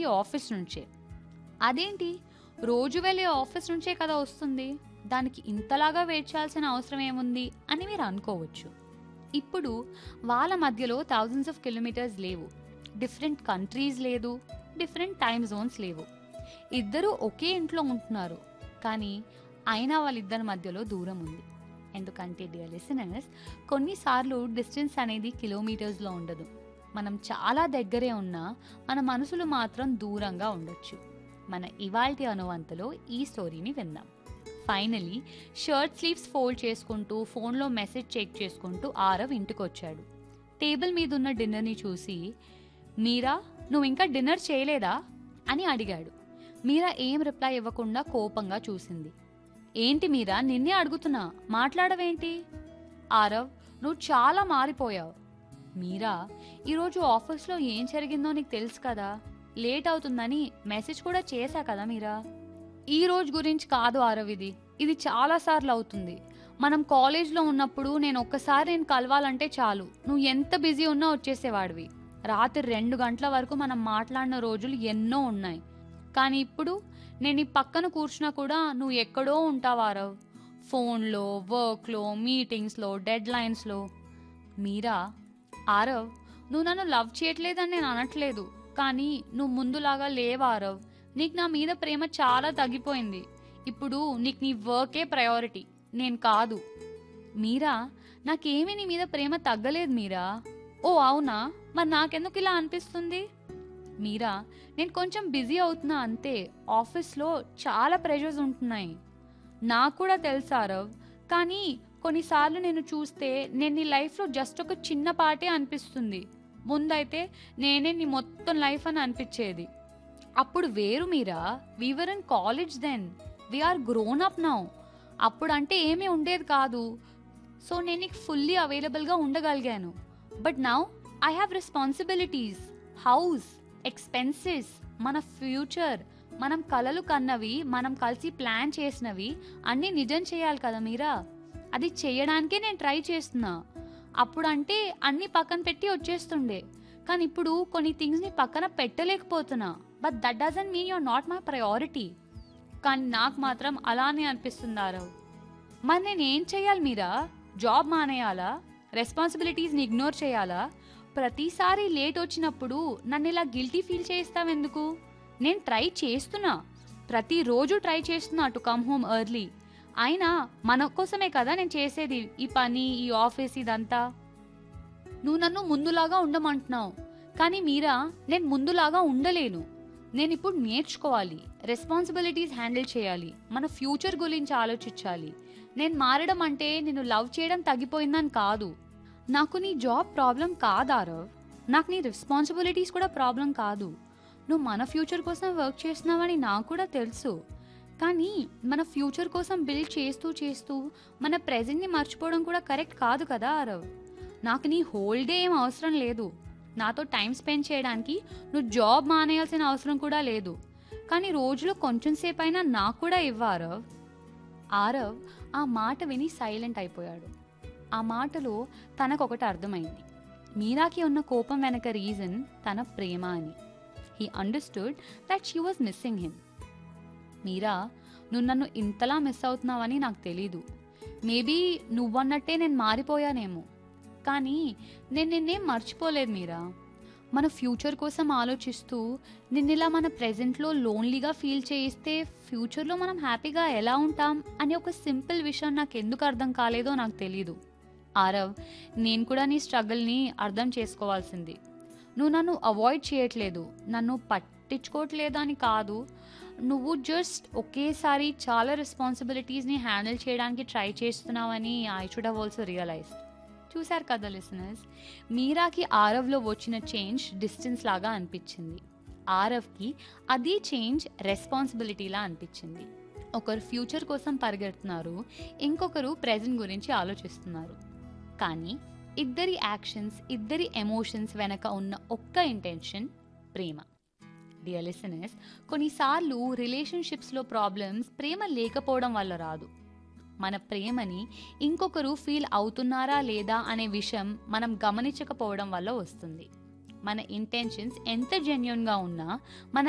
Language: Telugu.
అది ఆఫీస్ నుంచే అదేంటి రోజు వెళ్ళే ఆఫీస్ నుంచే కదా వస్తుంది దానికి ఇంతలాగా వెయిట్ చేయాల్సిన అవసరం ఏముంది అని మీరు అనుకోవచ్చు ఇప్పుడు వాళ్ళ మధ్యలో థౌజండ్స్ ఆఫ్ కిలోమీటర్స్ లేవు డిఫరెంట్ కంట్రీస్ లేదు డిఫరెంట్ టైమ్ జోన్స్ లేవు ఇద్దరూ ఒకే ఇంట్లో ఉంటున్నారు కానీ అయినా వాళ్ళిద్దరి మధ్యలో దూరం ఉంది ఎందుకంటే డియర్ లిసనర్స్ కొన్నిసార్లు డిస్టెన్స్ అనేది కిలోమీటర్స్లో ఉండదు మనం చాలా దగ్గరే ఉన్నా మన మనసులు మాత్రం దూరంగా ఉండొచ్చు మన ఇవాల్టి అనువంతలో ఈ స్టోరీని విందాం ఫైనలీ షర్ట్ స్లీవ్స్ ఫోల్డ్ చేసుకుంటూ ఫోన్లో మెసేజ్ చెక్ చేసుకుంటూ ఆరవ్ ఇంటికి వచ్చాడు టేబుల్ మీద ఉన్న డిన్నర్ని చూసి మీరా నువ్వు ఇంకా డిన్నర్ చేయలేదా అని అడిగాడు మీరా ఏం రిప్లై ఇవ్వకుండా కోపంగా చూసింది ఏంటి మీరా నిన్నే అడుగుతున్నా మాట్లాడవేంటి ఆరవ్ నువ్వు చాలా మారిపోయావు మీరా ఈరోజు ఆఫీస్లో ఏం జరిగిందో నీకు తెలుసు కదా లేట్ అవుతుందని మెసేజ్ కూడా చేశా కదా మీరా ఈ రోజు గురించి కాదు ఆరవ్ ఇది ఇది చాలా సార్లు అవుతుంది మనం కాలేజ్లో ఉన్నప్పుడు నేను ఒక్కసారి నేను కలవాలంటే చాలు నువ్వు ఎంత బిజీ ఉన్నా వచ్చేసేవాడివి రాత్రి రెండు గంటల వరకు మనం మాట్లాడిన రోజులు ఎన్నో ఉన్నాయి కానీ ఇప్పుడు నేను ఈ పక్కన కూర్చున్నా కూడా నువ్వు ఎక్కడో ఉంటావు ఆరవ్ ఫోన్లో వర్క్లో మీటింగ్స్లో డెడ్ లైన్స్లో మీరా ఆరవ్ నువ్వు నన్ను లవ్ చేయట్లేదని నేను అనట్లేదు కానీ నువ్వు ముందులాగా లేవు ఆరవ్ నీకు నా మీద ప్రేమ చాలా తగ్గిపోయింది ఇప్పుడు నీకు నీ వర్కే ప్రయారిటీ నేను కాదు మీరా నాకేమీ నీ మీద ప్రేమ తగ్గలేదు మీరా ఓ అవునా మరి నాకెందుకు ఇలా అనిపిస్తుంది మీరా నేను కొంచెం బిజీ అవుతున్నా అంతే ఆఫీస్లో చాలా ప్రెషర్స్ ఉంటున్నాయి నాకు కూడా తెలుసు ఆరవ్ కానీ కొన్నిసార్లు నేను చూస్తే నేను నీ లైఫ్లో జస్ట్ ఒక చిన్న పాటే అనిపిస్తుంది ముందైతే నేనే నీ మొత్తం లైఫ్ అని అనిపించేది అప్పుడు వేరు Meera we were in college then we are grown up now అప్పుడు అంటే ఏమీ ఉండేది కాదు సో నేను నీకు ఫుల్లీ అవైలబుల్గా ఉండగలిగాను but now I have responsibilities house expenses మన ఫ్యూచర్ మనం కలలు కన్నవి మనం కలిసి ప్లాన్ చేసినవి అన్నీ నిజం చేయాలి కదా మీరా అది చేయడానికే నేను ట్రై చేస్తున్నా అప్పుడంటే అన్ని పక్కన పెట్టి వచ్చేస్తుండే కానీ ఇప్పుడు కొన్ని థింగ్స్ని పక్కన పెట్టలేకపోతున్నా but that doesn't mean you're not my priority కానీ నాకు మాత్రం అలానే అనిపిస్తుంది ఆరవ్ మరి నేను ఏం చేయాలి మీరా జాబ్ మానేయాలా రెస్పాన్సిబిలిటీస్ని ఇగ్నోర్ చేయాలా ప్రతిసారి లేట్ వచ్చినప్పుడు నన్ను ఇలా గిల్టీ ఫీల్ చేస్తావెందుకు నేను ట్రై చేస్తున్నా ప్రతిరోజు ట్రై చేస్తున్నా టు కమ్ హోమ్ ఎర్లీ అయినా మన కోసమే కదా నేను చేసేది ఈ పని ఈ ఆఫీస్ ఇదంతా నువ్వు నన్ను ముందులాగా ఉండమంటున్నావు కానీ మీరా నేను ముందులాగా ఉండలేను నేను ఇప్పుడు నేర్చుకోవాలి రెస్పాన్సిబిలిటీస్ హ్యాండిల్ చేయాలి మన ఫ్యూచర్ గురించి ఆలోచించాలి నేను మారడం అంటే నేను లవ్ చేయడం తగ్గిపోయిందని కాదు నాకు నీ జాబ్ ప్రాబ్లం కాదు ఆరవ్ నాకు నీ రెస్పాన్సిబిలిటీస్ కూడా ప్రాబ్లం కాదు నువ్వు మన ఫ్యూచర్ కోసం వర్క్ చేస్తున్నావని నాకు కూడా తెలుసు కానీ మన ఫ్యూచర్ కోసం బిల్డ్ చేస్తూ చేస్తూ మన ప్రెజెంట్ని మర్చిపోవడం కూడా కరెక్ట్ కాదు కదా ఆరవ్ నాకు నీ హోల్ డే ఏం అవసరం లేదు నాతో టైం స్పెండ్ చేయడానికి నువ్వు జాబ్ మానేయాల్సిన అవసరం కూడా లేదు కానీ రోజులో కొంచెం సేపు అయినా నాకు కూడా ఇవ్వు ఆరవ్ ఆరవ్ ఆ మాట విని సైలెంట్ అయిపోయాడు ఆ మాటలో తనకొకటి అర్థమైంది మీరాకి ఉన్న కోపం వెనక రీజన్ తన ప్రేమ అని he understood that she was missing him Meera నువ్వు నన్ను ఇంతలా మిస్ అవుతున్నావని నాకు తెలీదు మేబీ నువ్వన్నట్టే నేను మారిపోయానేమో కానీ నేను నిన్నేం మర్చిపోలేదు మీరా మన ఫ్యూచర్ కోసం ఆలోచిస్తూ నిన్నిలా మన ప్రెజెంట్లో లోన్లీగా ఫీల్ చేయిస్తే ఫ్యూచర్లో మనం హ్యాపీగా ఎలా ఉంటాం అని ఒక సింపుల్ విషయం నాకు ఎందుకు అర్థం కాలేదో నాకు తెలీదు ఆరవ్ నేను కూడా నీ స్ట్రగుల్ని అర్థం చేసుకోవాల్సింది నువ్వు నన్ను అవాయిడ్ చేయట్లేదు నన్ను పట్టించుకోవట్లేదు అని కాదు నువ్వు జస్ట్ ఒకేసారి చాలా రెస్పాన్సిబిలిటీస్ని హ్యాండిల్ చేయడానికి ట్రై చేస్తున్నావని I should have also realise చూశారు కదా లిసనర్స్ మీరాకి ఆరవ్లో వచ్చిన చేంజ్ డిస్టెన్స్ లాగా అనిపించింది ఆరవ్కి అది చేంజ్ రెస్పాన్సిబిలిటీలా అనిపించింది ఒకరు ఫ్యూచర్ కోసం పరిగెడుతున్నారు ఇంకొకరు ప్రెజెంట్ గురించి ఆలోచిస్తున్నారు కానీ ఇద్దరి యాక్షన్స్ ఇద్దరి ఎమోషన్స్ వెనక ఉన్న ఒక్క ఇంటెన్షన్ ప్రేమ డియర్ లిసనర్స్ కొన్నిసార్లు రిలేషన్షిప్స్లో ప్రాబ్లమ్స్ ప్రేమ లేకపోవడం వల్ల రాదు మన ప్రేమని ఇంకొకరు ఫీల్ అవుతున్నారా లేదా అనే విషయం మనం గమనించకపోవడం వల్ల వస్తుంది మన ఇంటెన్షన్స్ ఎంత జెన్యున్గా ఉన్నా మన